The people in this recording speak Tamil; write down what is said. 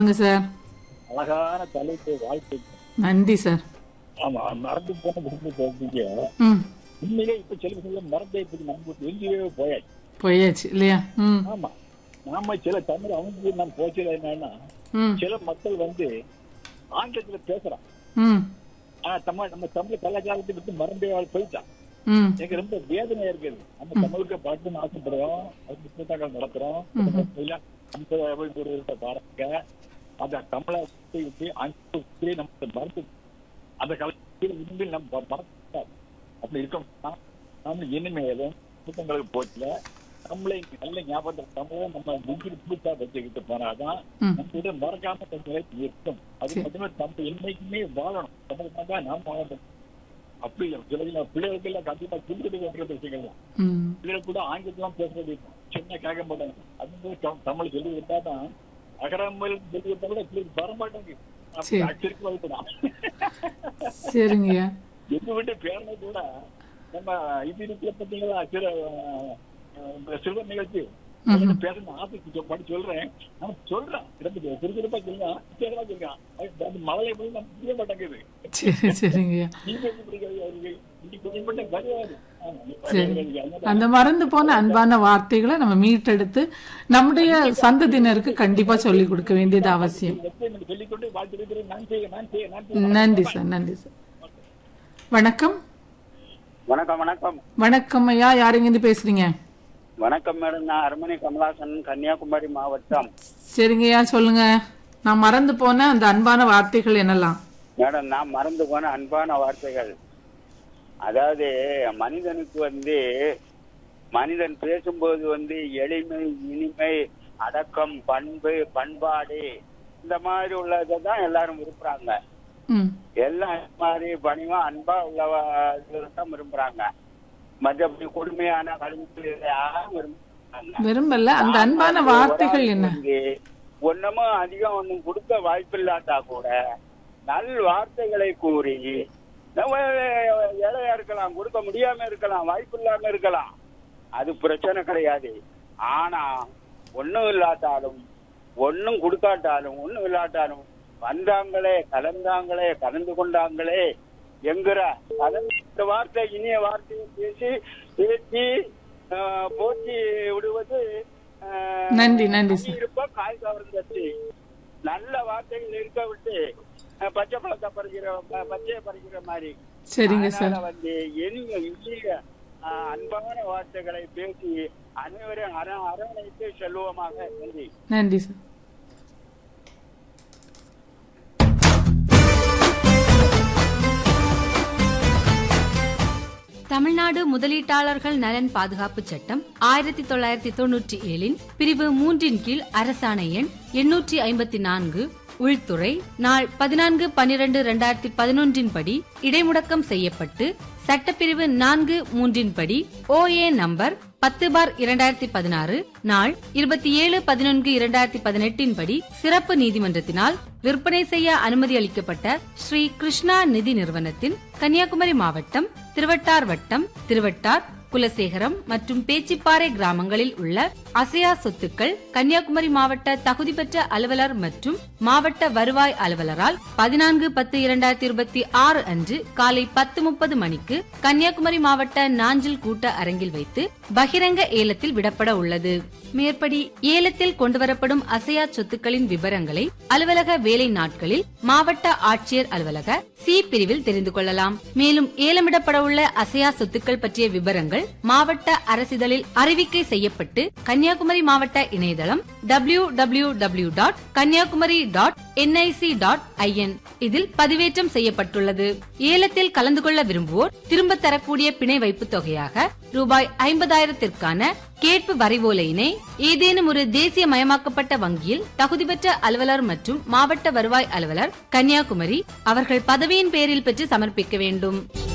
வாங்க சார் அழகான தலைப்பு வாழ்க்கை நன்றி சார் ஆமா மறந்து போன குடும்ப சொல்றீங்க ம் உண்மையிலே இப்ப சில விஷயங்கள மறந்தே இப்படி நம்ம எங்கேயோ போயாச்சு போயாச்சு இல்லையா ம் ஆமா நாம சில தமிழ் அவங்க நம்ம போச்சுல என்னன்னா ம் சில மக்கள் வந்து ஆங்கிலத்துல பேசுறான் ம் ஆனா தமிழ் நம்ம தமிழ் கலாச்சாரத்தை விட்டு மறந்தே வாழ் போயிட்டான் ம் எனக்கு ரொம்ப வேதனையா இருக்குது நம்ம தமிழுக்கு பாட்டுன்னு ஆசைப்படுறோம் அதுக்கு புத்தகங்கள் நடத்துறோம் இல்ல அந்த பாருங்க அந்த தமிழை விட்டு விட்டு ஆங்கிலத்திலே நம்ம மறந்து அந்த கலாச்சாரத்தில் உண்மையில் நம்ம மறந்து அப்படி இருக்கோம்னா நம்ம இனிமேலும் புத்தகங்களுக்கு போச்சுல நம்மளை நல்ல ஞாபகத்தில் தமிழை நம்ம நெஞ்சில் புதுசா வச்சுக்கிட்டு போனாதான் ம். நம்ம இதை மறக்காம கொஞ்ச நிலைக்கு இருக்கும் அது சரி. மட்டுமே நம்ம என்னைக்குமே வாழணும் தமிழ் தான் நாம் வாழணும் அப்படி சில சில பிள்ளைகளுக்கு எல்லாம் கண்டிப்பா புரிஞ்சது வேண்டிய விஷயங்கள் தான் ம் பிள்ளைகள் கூட ஆங்கிலத்தான் பேசுறது சின்ன கேட்க மாட்டாங்க அது வந்து தம்- தமிழ் சொல்லி விட்டா தான் அகராமல் சொல்லி விட்டா கூட பிள்ளைக்கு வர மாட்டாங்க சரி. அச்சரிக்கை வளர்த்துதான் சரிங்கய்யா எங்க வீட்டு பேரனை கூட நம்ம இது இருக்கிற பார்த்தீங்களா சில அஹ், சிறுவர் நிகழ்ச்சி ம்ஹும். பேசணும் ஆசை படி சொல்றேன் நான் சொல்றேன் சிறப்பு சிறுசிறப்பா சொல்லுவான் சிறப்பா சொல்லுவான் அது- அது மழலை போய் நம்ம புரிய மாட்டேங்குது சரி சரிங்கய்யா நீங்க எப்படி பிடிக்காது அவருக்கு இன்னைக்கு கொஞ்சம் மட்டும் வருவாரு ஆமா, சரி அதனால அந்த மறந்து போன அன்பான வார்த்தைகளை நம்ம மீட்டெடுத்து நம்முடைய சந்ததியினருக்கு கண்டிப்பா சொல்லிக் கொடுக்க வேண்டியது அவசியம் லட்சியம் சொல்லிக்கொண்டு வாழ்த்து நான் செய்ய நான் செய்ய நான் செய்ய நன்றி சார் நன்றி சார் வணக்கம் வணக்கம் வணக்கம் வணக்கம் ஐயா யாருங்க இருந்து பேசுறீங்க வணக்கம் மேடம் நான் அரண்மனை கமலாசன் கன்னியாகுமரி மாவட்டம் சரிங்கய்யா சொல்லுங்க நான் மறந்து போன அந்த அன்பான வார்த்தைகள் என்னெல்லாம் மேடம் நான் மறந்து போன அன்பான வார்த்தைகள் அதாவது மனிதனுக்கு வந்து மனிதன் பேசும்போது வந்து எளிமை இனிமை அடக்கம் பண்பு பண்பாடு இந்த மாதிரி உள்ளதை தான் எல்லாரும் விரும்புறாங்க ம் எல்லாம் இந்த மாதிரி பணிவா அன்பா உள்ளவ தான் விரும்புறாங்க மற்றபடி கொடுமையான கல்வி யாரும் விரும்புறாங்க விரும்பல அந்த அன்பான வார்த்தைகள் என்ன ஒன்னமும் அதிகம் ஒண்ணும் கொடுக்க வாய்ப்பில்லாட்டா கூட நல் வார்த்தைகளை கூறி நம்ம ஏழையா இருக்கலாம் கொடுக்க முடியாம இருக்கலாம் வாய்ப்பு இல்லாம இருக்கலாம் அது பிரச்சனை கிடையாது ஆனா ஒண்ணும் இல்லாட்டாலும் ஒண்ணும் கொடுக்காட்டாலும் ஒண்ணும் இல்லாட்டாலும் வந்தாங்களே கலந்தாங்களே கலந்து கொண்டாங்களே என்கிற கலந்து இந்த வார்த்தை இனிய வார்த்தையை பேசி பேசி ஆஹ், போற்றி விடுவது ஆஹ், நன்றி, நன்றி சார். இருப்ப காய் கவர்ந்தது நல்ல வார்த்தைகள் இருக்க விட்டு அஹ், பச்சை பழத்தை பறிக்கிற ப- பச்சையை பறிக்கிற மாதிரி சரிங்க சார் அதனால வந்து இனிய இனிய அஹ், அன்பான வார்த்தைகளை பேசி அனைவரும் அர அரவணைத்து செல்வமாக நன்றி நன்றி சார் தமிழ்நாடு முதலீட்டாளர்கள் நலன் பாதுகாப்பு சட்டம் ஆயிரத்தி தொள்ளாயிரத்தி தொன்னூற்றி ஏழின் பிரிவு மூன்றின் கீழ் அரசாணை எண் எண்ணூற்றி ஐம்பத்தி நான்கு உள்துறை நாள் பதினான்கு பனிரெண்டு இரண்டாயிரத்தி பதினொன்றின் படி இடைமுடக்கம் செய்யப்பட்டு சட்டப்பிரிவு நான்கு மூன்றின் படி ஓஏ நம்பர் பத்து பார் இரண்டாயிரத்தி பதினாறு நாள் இருபத்தி ஏழு பதினொன்று இரண்டாயிரத்தி பதினெட்டின் படி சிறப்பு நீதிமன்றத்தினால் விற்பனை செய்ய அனுமதி அளிக்கப்பட்ட ஸ்ரீ கிருஷ்ணா நிதி நிறுவனத்தின் கன்னியாகுமரி மாவட்டம் திருவட்டார் வட்டம் திருவட்டார் குலசேகரம் மற்றும் பேச்சிப்பாறை கிராமங்களில் உள்ள அசையா சொத்துக்கள் கன்னியாகுமரி மாவட்ட தகுதி பெற்ற அலுவலர் மற்றும் மாவட்ட வருவாய் அலுவலரால் பதினான்கு பத்து இரண்டாயிரத்தி இருபத்தி ஆறு அன்று காலை பத்து முப்பது மணிக்கு கன்னியாகுமரி மாவட்ட நாஞ்சில் கூட்ட அரங்கில் வைத்து பகிரங்க ஏலத்தில் விடப்பட உள்ளது மேற்படி ஏலத்தில் கொண்டுவரப்படும் அசையா சொத்துக்களின் விவரங்களை அலுவலக வேலை நாட்களில் மாவட்ட ஆட்சியர் அலுவலக சி பிரிவில் தெரிந்து கொள்ளலாம் மேலும் ஏலமிடப்பட உள்ள அசையா சொத்துக்கள் பற்றிய விவரங்கள் மாவட்ட அரசிதழில் அறிவிக்கை செய்யப்பட்டு கன்னியாகுமரி மாவட்ட இணையதளம் W W W dot Kanyakumari dot NIC dot IN இதில் பதிவேற்றம் செய்யப்பட்டுள்ளது ஏலத்தில் கலந்து கொள்ள விரும்புவோர் திரும்ப தரக்கூடிய பிணை வைப்பு தொகையாக ரூபாய் ஐம்பதாயிரத்திற்கான கேட்பு வரைவோலையினை ஏதேனும் ஒரு தேசிய மயமாக்கப்பட்ட வங்கியில் தகுதி பெற்ற அலுவலர் மற்றும் மாவட்ட வருவாய் அலுவலர் கன்னியாகுமரி அவர்கள் பதவியின் பேரில் பெற்று சமர்ப்பிக்க வேண்டும்